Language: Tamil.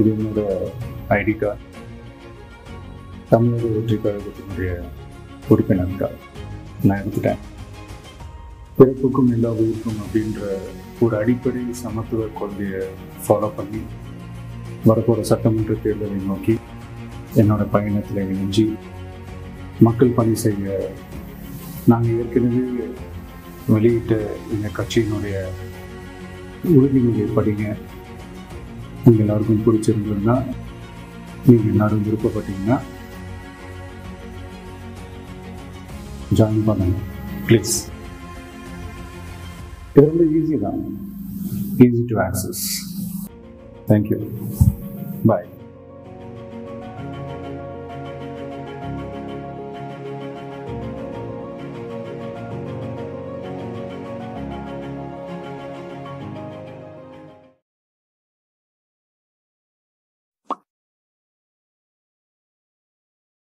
இது என்னோட ஐடி கார்டு தமிழக வெற்றி கழகத்தினுடைய உறுப்பினர் கார்டு நான் எடுத்துட்டேன் பிறப்புக்கும் எல்லா உயிருக்கும் அப்படின்ற ஒரு அடிப்படை சமத்துவ கொள்கையை ஃபாலோ பண்ணி வரப்போகிற சட்டமன்ற தேர்தலை நோக்கி என்னோட பயணத்தில் இணைஞ்சி மக்கள் பணி செய்ய நாங்கள் ஏற்கனவே வெளியிட்ட எங்கள் கட்சியினுடைய உறுதிமொழியை படிங்க உங்கள் எல்லாருக்கும் பிடிச்சிருந்ததுன்னா நீங்கள் எல்லாரும் விருப்பப்பட்டீங்கன்னா ஜாயின் பண்ணுங்க ப்ளீஸ் இது ரொம்ப ஈஸி தான் easy to access thank you bye